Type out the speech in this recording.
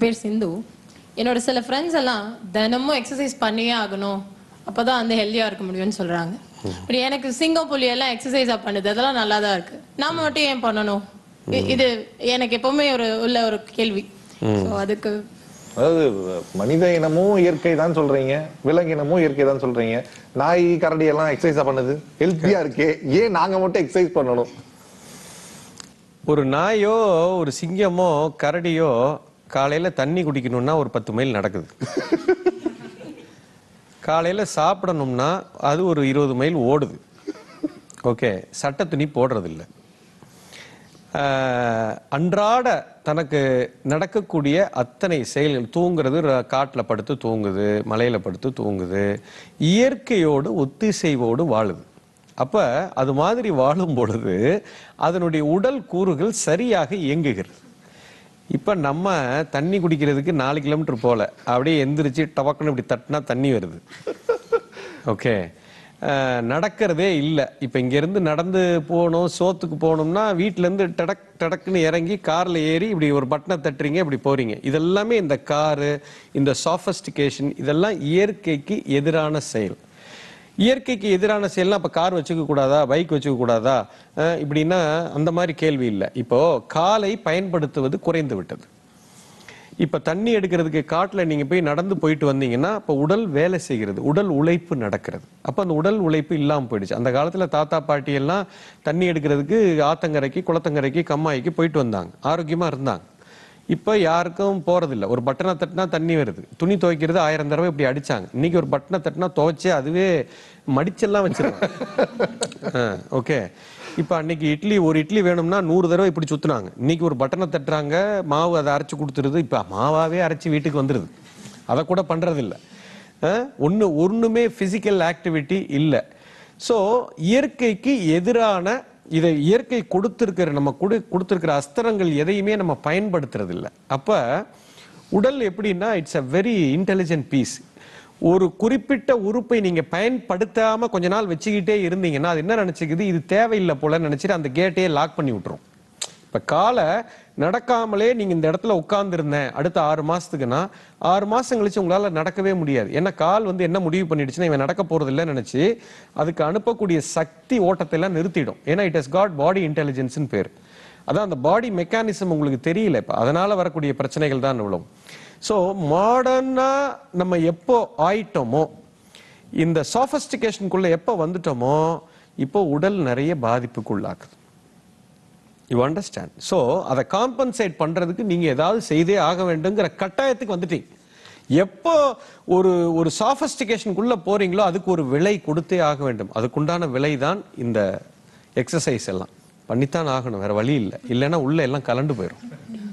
பேர் சிந்து என்னோட சில ஃப்ரெண்ட்ஸ் எல்லாம் தினமும் எக்ஸசைஸ் பண்ணியே ஆகணும் அப்பதான் வந்து ஹெல்தியா இருக்க முடியும்னு சொல்றாங்க பட் எனக்கு சிங்கம் புலி எல்லாம் எக்ஸசைஸா பண்ணுது அதெல்லாம் நல்லா தான் இருக்கு நாம மட்டும் ஏன் பண்ணணும் இ- இது எனக்கு எப்பவுமே ஒரு உள்ள ஒரு கேள்வி ஸோ அதுக்கு அதாவது மனித இனமும் இயற்கை தான் சொல்றீங்க விலங்கினமும் இயற்கை தான் சொல்றீங்க நாய் கரடி எல்லாம் எக்ஸசைஸா பண்ணுது ஹெல்த்தியா இருக்கே ஏன் நாங்க மட்டும் எக்ஸசைஸ் பண்ணணும் ஒரு நாயோ ஒரு சிங்கமோ கரடியோ காலையில தண்ணி குடிக்கணும்னா ஒரு பத்து மைல் நடக்குது காலையில சாப்பிடணும்னா அது ஒரு இருபது மைல் ஓடுது ஓகே சட்டை துணி போடுறது இல்ல ஆஹ், அன்றாட தனக்கு நடக்கக்கூடிய அத்தனை செயல்கள் தூங்குறது ர- காட்டுல படுத்து தூங்குது மலையில படுத்து தூங்குது இயற்கையோடு ஒத்திசைவோடு வாழுது அப்ப அது மாதிரி வாழும் பொழுது அதனுடைய உடல் கூறுகள் சரியாக இயங்குகிறது இப்ப நம்ம தண்ணி குடிக்கிறதுக்கு நாலு கிலோமீட்டர் போல அப்படியே எந்திரிச்சு டபக்குன்னு இப்படி தட்டினா தண்ணி வருது ஓகே அஹ், நடக்கிறதே இல்லை இப்போ இங்கேருந்து நடந்து போகணும் சோத்துக்கு போகணும்னா வீட்டிலேருந்து டடக் டடக்குன்னு இறங்கி காரில் ஏறி இப்படி ஒரு பட்டனை தட்டுறீங்க இப்படி போறீங்க இதெல்லாமே இந்த காரு இந்த சாஃபஸ்டிகேஷன் இதெல்லாம் இயற்கைக்கு எதிரான செயல் இயற்கைக்கு எதிரான செயல்லாம் அப்ப கார் வச்சுக்க கூடாதா பைக் வச்சுக்க கூடாதா அஹ் இப்படின்னா அந்த மாதிரி கேள்வி இல்லை இப்போ காலை பயன்படுத்துவது குறைந்து விட்டது இப்ப தண்ணி எடுக்கிறதுக்கு காட்டுல நீங்க போய் நடந்து போயிட்டு வந்தீங்கன்னா அப்ப உடல் வேலை செய்கிறது உடல் உழைப்பு நடக்கிறது அப்ப அந்த உடல் உழைப்பு இல்லாம போயிடுச்சு அந்த காலத்துல தாத்தா பாட்டி எல்லாம் தண்ணி எடுக்கிறதுக்கு ஆத்தங்கரைக்கு குளத்தங்கரைக்கு கம்மாய்க்கு போயிட்டு வந்தாங்க ஆரோக்கியமா இருந்தாங்க இப்ப யாருக்கும் போறதில்ல ஒரு பட்டனை தட்டினா தண்ணி வருது துணி துவைக்கிறது ஆயிரம் தடவை இப்படி அடிச்சாங்க இன்னைக்கு ஒரு பட்டனை தட்டினா துவைச்சே அதுவே மடிச்செல்லாம் வச்சிருக்காங்க ஓகே இப்ப அன்னைக்கு இட்லி ஒரு இட்லி வேணும்னா நூறு தடவை இப்படி சுத்துனாங்க இன்னைக்கு ஒரு பட்டனை தட்டுறாங்க மாவு அதை அரைச்சு கொடுத்துருது இப்ப மாவாவே அரைச்சு வீட்டுக்கு வந்துருது அதை கூட பண்றது இல்ல அஹ், ஒண்ணு ஒண்ணுமே பிசிக்கல் ஆக்டிவிட்டி இல்ல சோ இயற்கைக்கு எதிரான இதை இயற்கை கொடுத்திருக்கிற நம்ம கொடு கொடுத்திருக்கிற அஸ்திரங்கள் எதையுமே நம்ம பயன்படுத்துறது இல்ல அப்ப உடல் எப்படின்னா it's a very intelligent piece ஒரு குறிப்பிட்ட உறுப்பை நீங்க பயன்படுத்தாம கொஞ்ச நாள் வச்சுக்கிட்டே இருந்தீங்கன்னா அது என்ன நினைச்சுக்குது இது தேவையில்லை போல நினைச்சிட்டு அந்த கேட்டையே லாக் பண்ணி விட்டுரும் இப்ப காலை நடக்காமலே நீங்க இந்த இடத்துல உட்கார்ந்துருந்தேன் அடுத்த ஆறு மாசத்துக்குன்னா ஆறு மாசம் கழிச்சு உங்களால நடக்கவே முடியாது ஏன்னா கால் வந்து என்ன முடிவு பண்ணிடுச்சுன்னா இவன் நடக்க போறது இல்லைன்னு நினைச்சு அதுக்கு அனுப்பக்கூடிய சக்தி ஓட்டத்தை எல்லாம் நிறுத்திடும் ஏன்னா இட் ஹஸ் காட் பாடி இன்டெலிஜென்ஸ்னு பேர் அதான் அந்த பாடி மெக்கானிசம் உங்களுக்கு தெரியல இப்ப அதனால வரக்கூடிய பிரச்சனைகள் தான் இவ்வளவு ஸோ மாடர்னா நம்ம எப்போ ஆயிட்டோமோ இந்த சாஃபஸ்டிகேஷனுக்குள்ள எப்போ வந்துட்டோமோ இப்போ உடல் நிறைய பாதிப்புக்குள்ளாக்குது யூ அண்டர்ஸ்டாண்ட் ஸோ அதை காம்பன்சேட் பண்றதுக்கு நீங்க ஏதாவது செய்தே ஆக வேண்டுங்கிற கட்டாயத்துக்கு வந்துட்டீங்க எப்போ ஒரு ஒரு சாஃபஸ்டிகேஷனுக்குள்ள போறீங்களோ அதுக்கு ஒரு விலை கொடுத்தே ஆக வேண்டும் அதுக்குண்டான விலை தான் இந்த எக்ஸசைஸ் எல்லாம் பண்ணித்தான் ஆகணும் வேற வழி இல்லை இல்லைன்னா உள்ள எல்லாம் கலண்டு போயிடும்